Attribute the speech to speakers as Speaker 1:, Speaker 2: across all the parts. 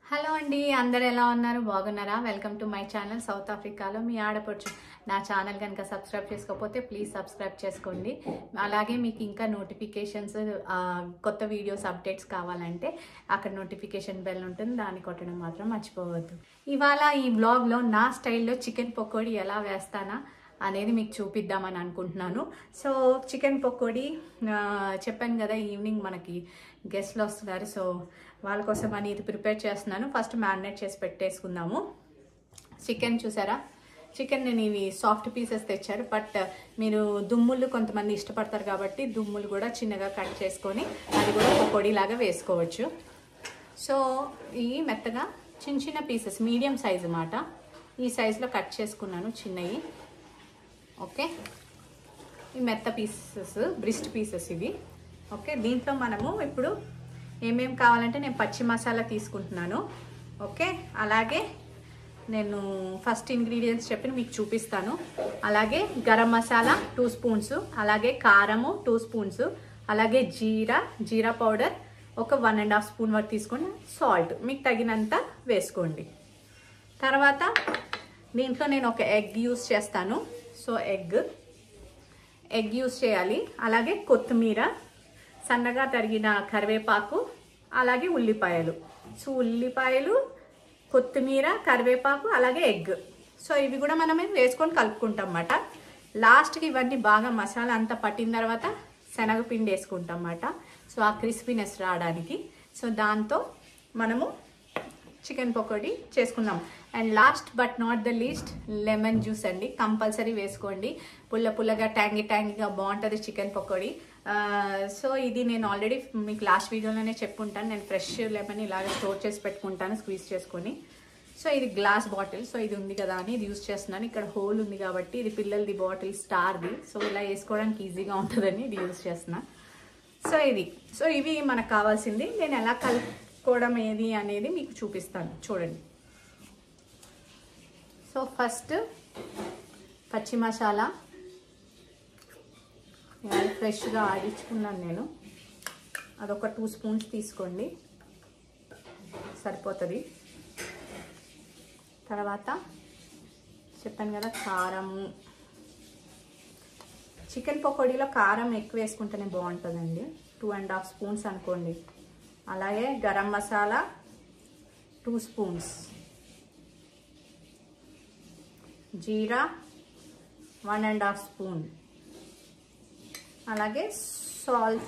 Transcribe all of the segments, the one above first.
Speaker 1: hello అండి అందరు ఎలా ఉన్నారు బాగున్నారా welcome to my channel south ఆఫ్రికాలో మీ ఆడపడుచు నా ఛానల్ కనుక సబ్స్క్రైబ్ చేసుకోకపోతే ప్లీజ్ సబ్స్క్రైబ్ చేసుకోండి అలాగే మీకు ఇంకా నోటిఫికేషన్స్ కొత్త వీడియోస్ అప్డేట్స్ కావాలంటే అక్కడ నోటిఫికేషన్ బెల్ ఉంటుంది దాన్ని కొట్టడం మాత్రం మర్చిపోవద్దు ఇవాళ ఈ బ్లాగ్లో నా స్టైల్లో చికెన్ పకోడీ ఎలా వేస్తానా అనేది మీకు చూపిద్దామని అనుకుంటున్నాను సో చికెన్ పకోడీ ఆ, చెప్పాను కదా ఈవినింగ్ మనకి గెస్ట్లు వస్తున్నారు సో వాళ్ళ కోసం అని ఇది ప్రిపేర్ చేస్తున్నాను ఫస్ట్ మ్యారినేట్ చేసి పెట్టేసుకుందాము చికెన్ చూసారా చికెన్ నేను ఇవి సాఫ్ట్ పీసెస్ తెచ్చారు బట్ మీరు దుమ్ములు కొంతమంది ఇష్టపడతారు కాబట్టి దుమ్ములు కూడా చిన్నగా కట్ చేసుకొని అది కూడా పకోడీ లాగా వేసుకోవచ్చు సో ఇవి మెత్తగా చిన్న చిన్న పీసెస్ మీడియం సైజ్ అన్నమాట ఈ సైజులో కట్ చేసుకున్నాను చిన్నవి ఓకే ఈ మెత్త పీసెస్ బ్రిస్ట్ పీసెస్ ఇవి ఓకే దీంట్లో మనము ఇప్పుడు ఏమేం కావాలంటే నేను పచ్చి మసాలా తీసుకుంటున్నాను ఓకే అలాగే నేను ఫస్ట్ ఇంగ్రీడియంట్స్ చెప్పి మీకు చూపిస్తాను అలాగే గరం మసాలా టూ స్పూన్స్ అలాగే కారము టూ స్పూన్స్ అలాగే జీరా జీరా పౌడర్ ఒక వన్ అండ్ హాఫ్ స్పూన్ వరకు తీసుకొని సాల్ట్ మీకు తగినంత వేసుకోండి తర్వాత దీంట్లో నేను ఒక ఎగ్ యూస్ చేస్తాను సో ఎగ్ ఎగ్ యూస్ చేయాలి అలాగే కొత్తిమీర సన్నగా తరిగిన కరివేపాకు అలాగే ఉల్లిపాయలు సో ఉల్లిపాయలు కొత్తిమీర కరివేపాకు అలాగే ఎగ్ సో ఇవి కూడా మనం వేసుకొని కలుపుకుంటాం అన్నమాట లాస్ట్కి ఇవన్నీ బాగా మసాలా అంతా పట్టిన తర్వాత శనగపిండి వేసుకుంటాం అన్నమాట సో ఆ క్రిస్పీనెస్ రావడానికి సో దాంతో మనము చికెన్ పకోడీ చేసుకుందాం and last but not the least lemon juice అండి కంపల్సరీ వేసుకోండి పుల్ల పుల్లగా ట్యాంగి ట్యాంగిగా బాగుంటుంది చికెన్ పకోడీ సో ఇది నేను ఆల్రెడీ మీకు లాస్ట్ వీడియోలోనే చెప్పుంటాను నేను ఫ్రెష్ లెమన్ ఇలాగ స్టోర్ చేసి పెట్టుకుంటాను స్క్వీజ్ చేసుకొని సో ఇది గ్లాస్ బాటిల్ సో ఇది ఉంది కదా అని ఇది యూస్ చేస్తున్నాను ఇక్కడ హోల్ ఉంది కాబట్టి ఇది పిల్లలది బాటిల్ స్టార్ది సో ఇలా వేసుకోవడానికి ఈజీగా ఉంటుందని ఇది యూస్ చేస్తున్నా సో ఇది సో ఇవి మనకు కావాల్సింది నేను ఎలా కలుపుకోవడం ఏది అనేది మీకు చూపిస్తాను చూడండి సో ఫస్ట్ పచ్చి మసాలా ఇవాళ ఫ్రెష్గా ఆడించుకున్నాను నేను అదొక టూ స్పూన్స్ తీసుకోండి సరిపోతుంది తర్వాత చెప్పాను కదా కారము చికెన్ పకోడీలో కారం ఎక్కువ వేసుకుంటేనే బాగుంటుందండి టూ అండ్ హాఫ్ స్పూన్స్ అనుకోండి అలాగే గరం మసాలా టూ స్పూన్స్ జీరా వన్ అండ్ హాఫ్ స్పూన్ అలాగే సాల్ట్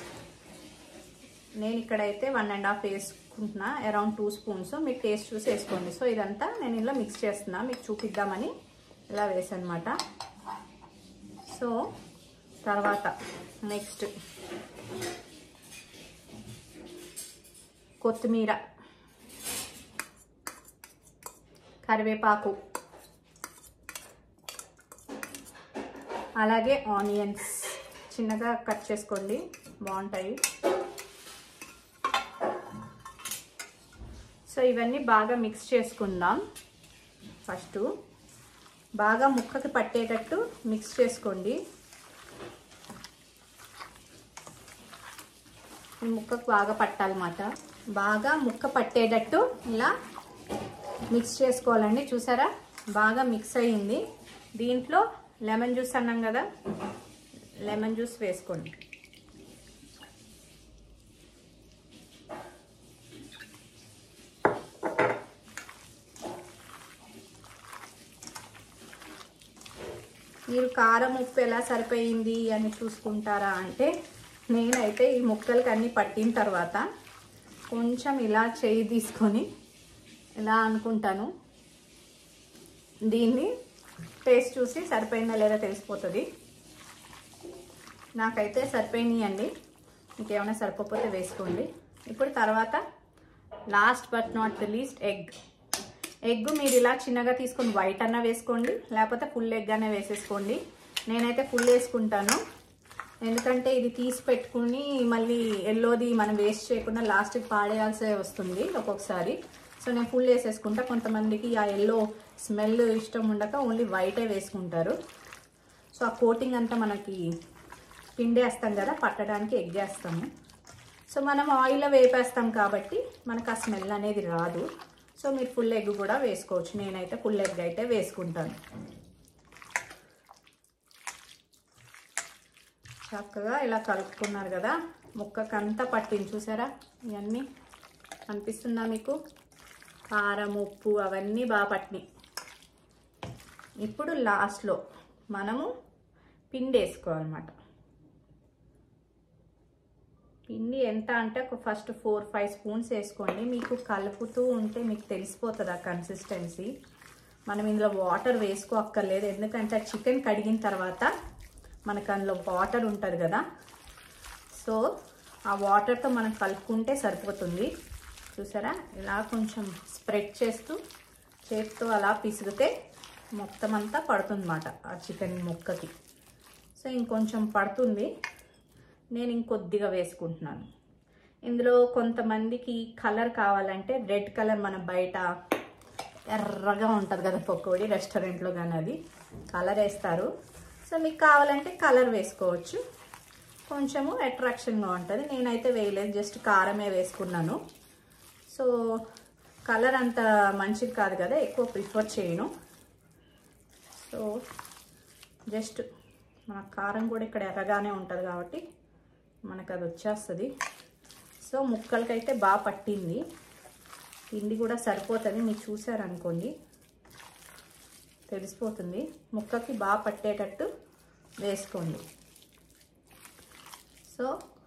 Speaker 1: నేను ఇక్కడైతే వన్ అండ్ హాఫ్ వేసుకుంటున్నా అరౌండ్ టూ స్పూన్స్ మీరు టేస్ట్ చూసి వేసుకోండి సో ఇదంతా నేను ఇలా మిక్స్ చేస్తున్నా మీకు చూపిద్దామని ఇలా వేసనమాట సో తర్వాత నెక్స్ట్ కొత్తిమీర కరివేపాకు అలాగే ఆనియన్స్ చిన్నగా కట్ చేసుకోండి బాగుంటాయి సో ఇవన్నీ బాగా మిక్స్ చేసుకుందాం ఫస్ట్ బాగా ముక్కకి పట్టేటట్టు మిక్స్ చేసుకోండి ఈ ముక్కకు బాగా పట్టాలన్నమాట బాగా ముక్క పట్టేటట్టు ఇలా మిక్స్ చేసుకోవాలండి చూసారా బాగా మిక్స్ అయ్యింది దీంట్లో లెమన్ జ్యూస్ అన్నాం కదా లెమన్ జ్యూస్ వేసుకోండి మీరు కారం ఉప్పు ఎలా సరిపోయింది అని చూసుకుంటారా అంటే నేనైతే ఈ ముక్కలకి అన్నీ పట్టిన తర్వాత కొంచెం ఇలా చేయి తీసుకొని ఇలా అనుకుంటాను దీన్ని టేస్ట్ చూసి సరిపోయిందా లేదా తెలిసిపోతుంది నాకైతే సరిపోయినాయి అండి మీకు ఏమైనా సరిపోతే వేసుకోండి ఇప్పుడు తర్వాత last but not the least egg egg మీరు ఇలా చిన్నగా తీసుకొని వైట్ అన్న వేసుకోండి లేకపోతే ఫుల్ ఎగ్ అనే వేసేసుకోండి నేనైతే ఫుల్ వేసుకుంటాను ఎందుకంటే ఇది తీసి పెట్టుకుని మళ్ళీ ఎల్లోది మనం వేస్ట్ చేయకుండా లాస్ట్కి పాడేయాల్సి వస్తుంది ఒక్కొక్కసారి సో నేను ఫుల్ వేసేసుకుంటా కొంతమందికి ఆ ఎల్లో స్మెల్ ఇష్టం ఉండక ఓన్లీ వైటే వేసుకుంటారు సో ఆ కోటింగ్ అంతా మనకి పిండేస్తాం కదా పట్టడానికి ఎగ్ వేస్తాము సో మనం ఆయిల్లో వేపేస్తాం కాబట్టి మనకు ఆ స్మెల్ అనేది రాదు సో మీరు ఫుల్ ఎగ్ కూడా వేసుకోవచ్చు నేనైతే ఫుల్ ఎగ్ అయితే వేసుకుంటాను చక్కగా ఇలా కలుపుకున్నారు కదా ముక్కకంతా పట్టింది చూసారా ఇవన్నీ అనిపిస్తుందా మీకు కారం ఉప్పు అవన్నీ బాగా పట్టినాయి ఇప్పుడు లాస్ట్లో మనము పిండి వేసుకోవాలన్నమాట పిండి ఎంత అంటే ఒక ఫస్ట్ ఫోర్ ఫైవ్ స్పూన్స్ వేసుకోండి మీకు కలుపుతూ ఉంటే మీకు తెలిసిపోతుంది ఆ కన్సిస్టెన్సీ మనం ఇందులో వాటర్ వేసుకోక్కర్లేదు ఎందుకంటే ఆ చికెన్ కడిగిన తర్వాత మనకు అందులో వాటర్ ఉంటుంది కదా సో ఆ వాటర్తో మనం కలుపుకుంటే సరిపోతుంది చూసారా ఇలా కొంచెం స్ప్రెడ్ చేస్తూ చేతితో అలా పిసిగితే మొత్తం అంతా పడుతుందన్నమాట ఆ చికెన్ ముక్కకి సో ఇంకొంచెం పడుతుంది నేను ఇంకొద్దిగా వేసుకుంటున్నాను ఇందులో కొంతమందికి కలర్ కావాలంటే రెడ్ కలర్ మన బయట ఎర్రగా ఉంటుంది కదా పకోడీ రెస్టారెంట్లో కానీ అది కలర్ వేస్తారు సో మీకు కావాలంటే కలర్ వేసుకోవచ్చు కొంచెము అట్రాక్షన్గా ఉంటుంది నేనైతే వేయలేదు జస్ట్ కారమే వేసుకున్నాను సో కలర్ అంత మంచిది కాదు కదా ఎక్కువ ప్రిఫర్ చేయను సో జస్ట్ మన కారం కూడా ఇక్కడ ఎర్రగానే ఉంటుంది కాబట్టి మనకు అది వచ్చేస్తుంది సో ముక్కలకైతే బాగా పట్టింది పిండి కూడా సరిపోతుంది మీరు చూసారనుకోండి తెలిసిపోతుంది ముక్కకి బాగా పట్టేటట్టు వేసుకోండి సో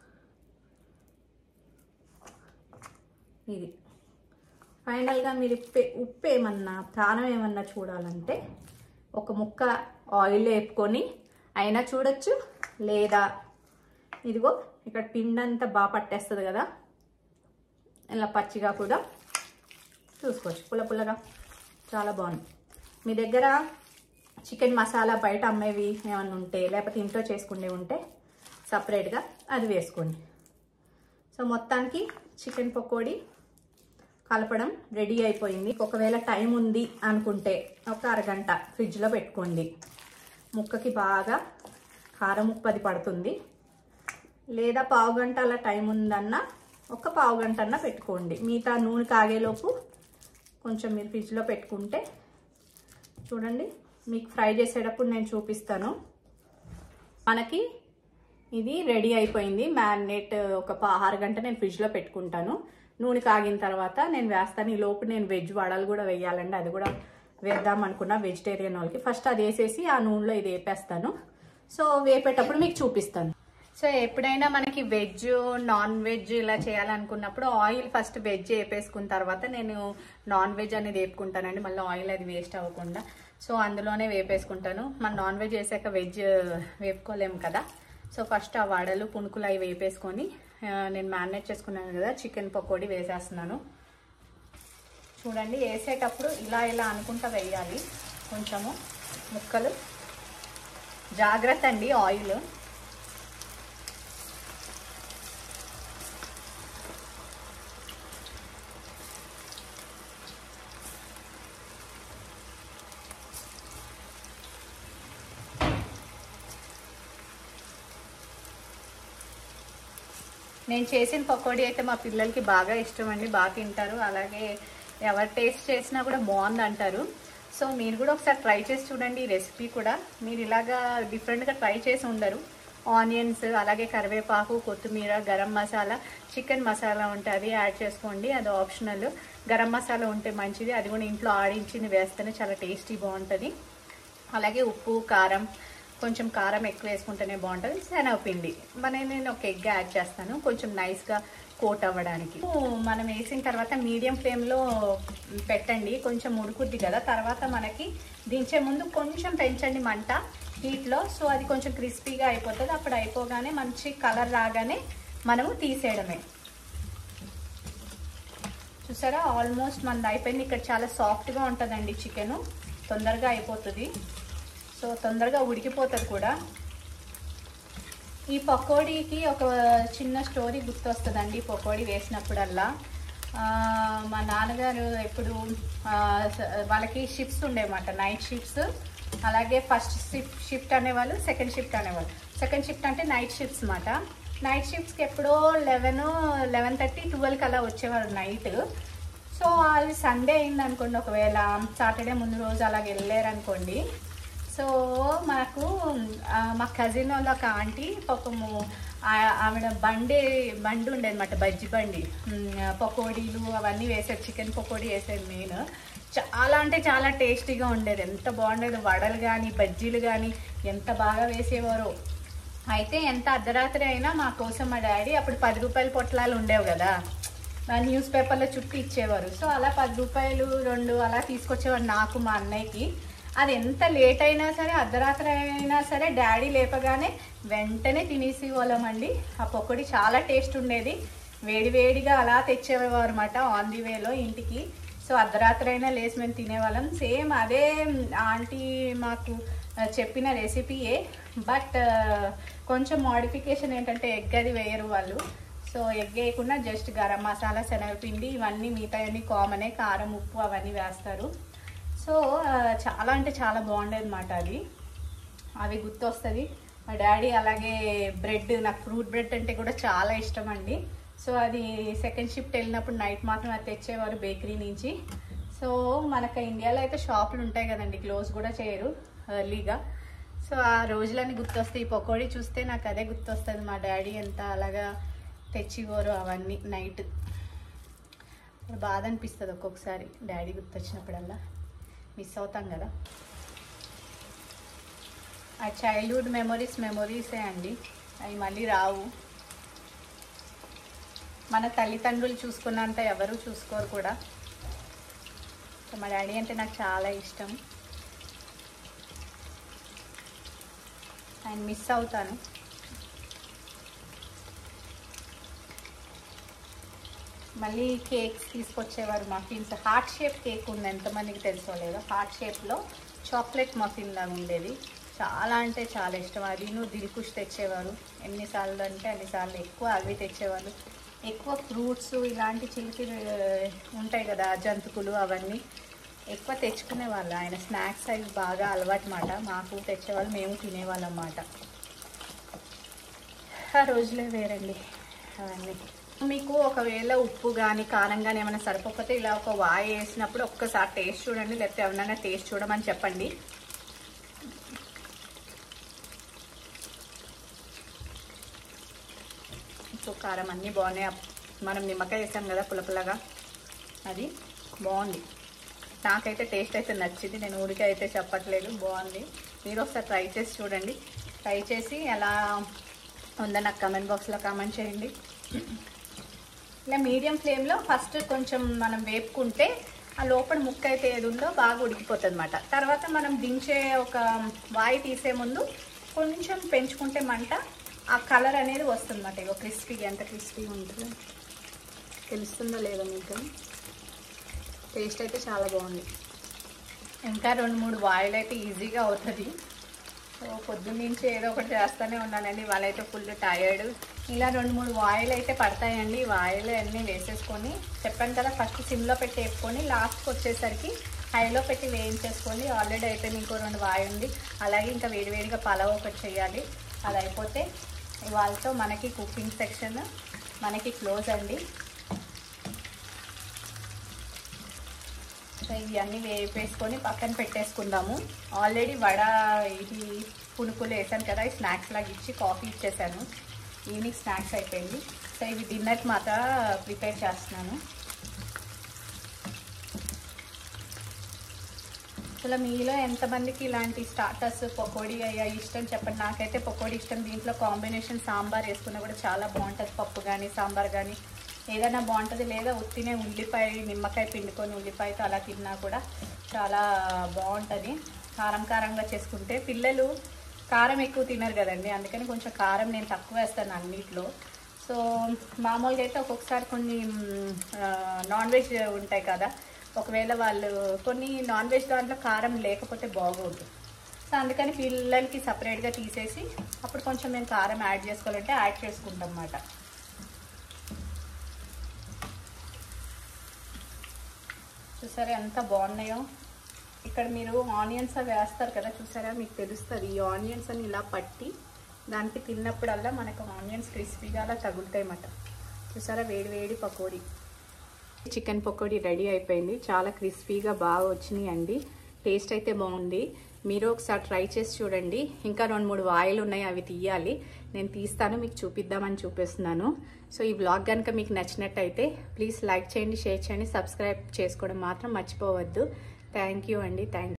Speaker 1: ఇది ఫైనల్గా మీరు ఉప్పు ఉప్పు ఏమన్నా ప్రాణం ఏమన్నా చూడాలంటే ఒక ముక్క ఆయిల్ వేపుకొని అయినా చూడొచ్చు లేదా ఇదిగో ఇక్కడ పిండి అంతా బాగా పట్టేస్తుంది కదా ఇలా పచ్చిగా కూడా చూసుకోవచ్చు పుల్ల పుల్లగా చాలా బాగుంది మీ దగ్గర చికెన్ మసాలా బయట అమ్మేవి ఏమన్నా ఉంటే లేకపోతే ఇంట్లో చేసుకునేవి ఉంటే సపరేట్గా అది వేసుకోండి సో మొత్తానికి చికెన్ పకోడీ కలపడం రెడీ అయిపోయింది ఒకవేళ టైం ఉంది అనుకుంటే ఒక అరగంట ఫ్రిడ్జ్లో పెట్టుకోండి ముక్కకి బాగా కారం ఉప్పు అది పడుతుంది లేదా పావు గంట అలా టైం ఉందన్నా ఒక పావు గంట అన్నా పెట్టుకోండి మిగతా నూనె కాగేలోపు కొంచెం మీరు ఫ్రిడ్జ్లో పెట్టుకుంటే చూడండి మీకు ఫ్రై చేసేటప్పుడు నేను చూపిస్తాను మనకి ఇది రెడీ అయిపోయింది మ్యారినేట్ ఒక పా- ఆరు గంట నేను ఫ్రిడ్జ్లో పెట్టుకుంటాను నూనె కాగిన తర్వాత నేను వేస్తాను ఈ లోపు నేను వెజ్ వడలు కూడా వేయాలండి అది కూడా వేద్దాం అనుకున్నా వెజిటేరియన్ వాళ్ళకి ఫస్ట్ అది వేసేసి ఆ నూనెలో ఇది వేపేస్తాను సో వేపేటప్పుడు మీకు చూపిస్తాను సో ఎప్పుడైనా మనకి వెజ్ నాన్ వెజ్ ఇలా చేయాలనుకున్నప్పుడు ఆయిల్ ఫస్ట్ వెజ్ వేపేసుకున్న తర్వాత నేను నాన్ వెజ్ అనేది వేపుకుంటానండి మళ్ళీ ఆయిల్ అది వేస్ట్ అవ్వకుండా సో అందులోనే వేపేసుకుంటాను మన నాన్ వెజ్ వేసాక వెజ్ వేపుకోలేము కదా సో ఫస్ట్ ఆ వడలు పుణుకులు అవి వేపేసుకొని ఆ, నేను మ్యారినేట్ చేసుకున్నాను కదా చికెన్ పకోడీ వేసేస్తున్నాను చూడండి వేసేటప్పుడు ఇలా ఇలా అనుకుంటా వేయాలి కొంచెము ముక్కలు జాగ్రత్త అండి ఆయిల్ నేను చేసిన పకోడీ అయితే మా పిల్లలకి బాగా ఇష్టం అండి బాగా తింటారు అలాగే ఎవరు టేస్ట్ చేసినా కూడా బాగుంది అంటారు సో మీరు కూడా ఒకసారి ట్రై చేసి చూడండి ఈ రెసిపీ కూడా మీరు ఇలాగా డిఫరెంట్గా ట్రై చేసి ఉండరు ఆనియన్స్ అలాగే కరివేపాకు కొత్తిమీర గరం మసాలా చికెన్ మసాలా ఉంటే అది యాడ్ చేసుకోండి అది ఆప్షనల్ గరం మసాలా ఉంటే మంచిది అది కూడా ఇంట్లో ఆడించింది వేస్తేనే చాలా టేస్టీ బాగుంటుంది అలాగే ఉప్పు కారం కొంచెం కారం ఎక్కువ వేసుకుంటేనే బాగుంటుంది శనగపిండి మన నేను ఒక ఎగ్ యాడ్ చేస్తాను కొంచెం నైస్గా కోట్ అవ్వడానికి మనం వేసిన తర్వాత మీడియం ఫ్లేమ్లో పెట్టండి కొంచెం ఉడుకుద్ది కదా తర్వాత మనకి దించే ముందు కొంచెం పెంచండి మంట హీట్లో సో అది కొంచెం క్రిస్పీగా అయిపోతుంది అప్పుడు అయిపోగానే మంచి కలర్ రాగానే మనము తీసేయడమే చూసారా ఆల్మోస్ట్ మనది అయిపోయింది ఇక్కడ చాలా సాఫ్ట్గా ఉంటుందండి చికెన్ తొందరగా అయిపోతుంది సో తొందరగా ఉడికిపోతుంది కూడా ఈ పకోడీకి ఒక చిన్న స్టోరీ గుర్తొస్తుందండి పకోడీ వేసినప్పుడల్లా ఆ, మా నాన్నగారు ఎప్పుడు ఆ, స- వాళ్ళకి షిఫ్ట్స్ ఉండేమాట నైట్ షిఫ్ట్స్ అలాగే ఫస్ట్ షిఫ్ట్ షిఫ్ట్ అనేవాళ్ళు సెకండ్ షిఫ్ట్ అనేవాళ్ళు సెకండ్ షిఫ్ట్ అంటే నైట్ షిఫ్ట్స్ అన్నమాట నైట్ షిఫ్ట్స్కి ఎప్పుడో లెవెన్ లెవెన్ థర్టీ ట్వెల్వ్కి అలా వచ్చేవారు నైట్ సో అది సండే అయింది అనుకోండి ఒకవేళ సాటర్డే ముందు రోజు అలాగ వెళ్ళారు అనుకోండి సో మాకు ఆ, మా కజిన్ వాళ్ళ ఒక ఆంటీ పాపము ఆ- ఆవిడ బండి బండి ఉండేది అనమాట బజ్జి బండి ఉమ్, పకోడీలు అవన్నీ వేసేది చికెన్ పకోడీ వేసేది మెయిన్ చాలా అంటే చాలా టేస్టీగా ఉండేది ఎంత బాగుండేది వడలు కానీ బజ్జీలు కానీ ఎంత బాగా వేసేవారో అయితే ఎంత అర్ధరాత్రి అయినా మా కోసం మా డాడీ అప్పుడు పది రూపాయల పొట్లాలు ఉండేవి కదా ఆ న్యూస్ పేపర్లో చుట్టూ ఇచ్చేవారు సో అలా పది రూపాయలు రెండు అలా తీసుకొచ్చేవారు నాకు మా అన్నయ్యకి అది ఎంత లేట్ అయినా సరే అర్ధరాత్రి అయినా సరే డాడీ లేపగానే వెంటనే తినేసి వాళ్ళమండి ఆ పకోడీ చాలా టేస్ట్ ఉండేది వేడి వేడిగా అలా తెచ్చేవారు అనమాట ఆన్ ది వేలో ఇంటికి సో అర్ధరాత్రి అయినా లేసి మేము తినేవాళ్ళం సేమ్ అదే ఆంటీ మాకు ఆ, చెప్పిన రెసిపీయే బట్ కొంచెం మోడిఫికేషన్ ఏంటంటే ఎగ్ అది వేయరు వాళ్ళు సో ఎగ్ వేయకుండా జస్ట్ గరం మసాలా శనగపిండి ఇవన్నీ మిగతా అన్ని కామనే కారం ఉప్పు అవన్నీ వేస్తారు సో ఆ, చాలా అంటే చాలా బాగుండేది అనమాట అది అవి గుర్తొస్తుంది మా డాడీ అలాగే బ్రెడ్ నాకు ఫ్రూట్ బ్రెడ్ అంటే కూడా చాలా ఇష్టం అండి సో అది సెకండ్ షిఫ్ట్ వెళ్ళినప్పుడు నైట్ మాత్రం అది తెచ్చేవారు బేకరీ నుంచి సో మనకు ఇండియాలో అయితే షాపులు ఉంటాయి కదండి క్లోజ్ కూడా చేయరు ఎర్లీగా సో ఆ రోజులన్నీ గుర్తొస్తాయి ఈ పకోడీ చూస్తే నాకు అదే గుర్తొస్తుంది మా డాడీ ఎంత అలాగా తెచ్చివ్వరు అవన్నీ నైట్ బాధ అనిపిస్తుంది ఒక్కొక్కసారి డాడీ గుర్తొచ్చినప్పుడల్లా మిస్ అవుతాం కదా ఆ చైల్డ్హుడ్ మెమొరీస్ మెమొరీసే అండి అవి మళ్ళీ రావు మన తల్లిదండ్రులు చూసుకున్నంత ఎవరు చూసుకోరు కూడా సో మా డాడీ అంటే నాకు చాలా ఇష్టం ఆయన మిస్ అవుతాను మళ్ళీ కేక్స్ తీసుకొచ్చేవారు మఫిన్స్ హార్ట్ షేప్ కేక్ ఉంది ఎంతమందికి తెలుసో లేదో హార్ట్ షేప్లో చాక్లెట్ మఫిన్ లాగా ఉండేది చాలా అంటే చాలా ఇష్టం అది నువ్వు దిల్కుష్ తెచ్చేవారు ఎన్నిసార్లు అంటే అన్నిసార్లు ఎక్కువ అవి తెచ్చేవాళ్ళు ఎక్కువ ఫ్రూట్స్ ఇలాంటి చిలికి ఉంటాయి కదా జంతుకులు అవన్నీ ఎక్కువ తెచ్చుకునే వాళ్ళు ఆయన స్నాక్స్ అవి బాగా అలవాటు మాట మాకు తెచ్చేవాళ్ళు మేము తినేవాళ్ళం అన్నమాట ఆ రోజులే వేరండి అవన్నీ మీకు ఒకవేళ ఉప్పు కానీ కారం కానీ ఏమైనా సరిపోకపోతే ఇలా ఒక వాయి వేసినప్పుడు ఒక్కసారి టేస్ట్ చూడండి లేకపోతే ఎవరైనా టేస్ట్ చూడమని చెప్పండి ఉప్పు కారం అన్నీ బాగున్నాయి మనం నిమ్మకాయ వేసాం కదా పులపులగా అది బాగుంది నాకైతే టేస్ట్ అయితే నచ్చింది నేను ఊరికే అయితే చెప్పట్లేదు బాగుంది మీరు ఒకసారి ట్రై చేసి చూడండి ట్రై చేసి ఎలా ఉందో నాకు కమెంట్ బాక్స్లో కామెంట్ చేయండి ఇలా మీడియం ఫ్లేమ్లో ఫస్ట్ కొంచెం మనం వేపుకుంటే ఆ లోపల ముక్క అయితే ఏది ఉందో బాగా ఉడికిపోతుంది అనమాట తర్వాత మనం దించే ఒక వాయి తీసే ముందు కొంచెం పెంచుకుంటే మంట ఆ కలర్ అనేది వస్తుంది అన్నమాట ఇగో క్రిస్పీగా ఎంత క్రిస్పీగా ఉంటుందో తెలుస్తుందో లేదో మీకు టేస్ట్ అయితే చాలా బాగుంది ఇంకా రెండు మూడు వాయిల్ అయితే ఈజీగా అవుతుంది సో పొద్దున్న నుంచి ఏదో ఒకటి చేస్తూనే ఉన్నానండి వాళ్ళైతే ఫుల్ టయర్డ్ ఇలా రెండు మూడు వాయిల్ అయితే పడతాయండి ఈ వాయిల్ అన్నీ వేసేసుకొని చెప్పాను కదా ఫస్ట్ సిమ్లో పెట్టి వేసుకొని లాస్ట్కి వచ్చేసరికి హైలో పెట్టి వేయించేసుకోండి ఆల్రెడీ అయిపోయింది ఇంకో రెండు వాయి ఉంది అలాగే ఇంకా వేడివేడిగా పలావ్ ఒకటి చేయాలి అది అయిపోతే వాళ్ళతో మనకి కుకింగ్ సెక్షన్ మనకి క్లోజ్ అండి సో ఇవన్నీ వేపేసుకొని పక్కన పెట్టేసుకుందాము ఆల్రెడీ వడ ఇది పునుకులు వేసాను కదా ఈ స్నాక్స్ లాగా ఇచ్చి కాఫీ ఇచ్చేసాను ఈవినింగ్ స్నాక్స్ అయిపోయింది సో ఇవి డిన్నర్కి మాత్రం ప్రిపేర్ చేస్తున్నాను అసలు మీలో ఎంతమందికి ఇలాంటి స్టార్టర్స్ పకోడీ అయ్యా ఇష్టం చెప్పండి నాకైతే పకోడీ ఇష్టం దీంట్లో కాంబినేషన్ సాంబార్ వేసుకున్నా కూడా చాలా బాగుంటుంది పప్పు కానీ సాంబార్ కానీ ఏదైనా బాగుంటుంది లేదా ఉత్తినే ఉల్లిపాయ నిమ్మకాయ పిండుకొని ఉల్లిపాయతో అలా తిన్నా కూడా చాలా బాగుంటుంది కారం కారంగా చేసుకుంటే పిల్లలు కారం ఎక్కువ తినరు కదండి అందుకని కొంచెం కారం నేను తక్కువ వేస్తాను అన్నిట్లో సో మామూలుగా అయితే ఒక్కొక్కసారి కొన్ని మ్, ఆ, నాన్ వెజ్ ఉంటాయి కదా ఒకవేళ వాళ్ళు కొన్ని నాన్ వెజ్ దాంట్లో కారం లేకపోతే బాగోదు సో అందుకని పిల్లలకి సపరేట్గా తీసేసి అప్పుడు కొంచెం మేము కారం యాడ్ చేసుకోవాలంటే యాడ్ చేసుకుంటాం అన్నమాట చూసారా ఎంత బాగున్నాయో ఇక్కడ మీరు ఆనియన్స్ అవి వేస్తారు కదా చూసారా మీకు తెలుస్తుంది ఈ ఆనియన్స్ అని ఇలా పట్టి దానికి తిన్నప్పుడల్లా మనకు ఆనియన్స్ క్రిస్పీగా అలా తగులుతాయి అన్నమాట చూసారా వేడి వేడి పకోడీ చికెన్ పకోడీ రెడీ అయిపోయింది చాలా క్రిస్పీగా బాగా వచ్చినాయి అండి టేస్ట్ అయితే బాగుంది మీరు ఒకసారి ట్రై చేసి చూడండి ఇంకా రెండు మూడు వాయిలు ఉన్నాయి అవి తీయాలి నేను తీస్తాను మీకు చూపిద్దామని చూపిస్తున్నాను సో ఈ బ్లాగ్ కనుక మీకు నచ్చినట్టయితే ప్లీజ్ లైక్ చేయండి షేర్ చేయండి సబ్స్క్రైబ్ చేసుకోవడం మాత్రం మర్చిపోవద్దు థ్యాంక్ యూ అండి థ్యాంక్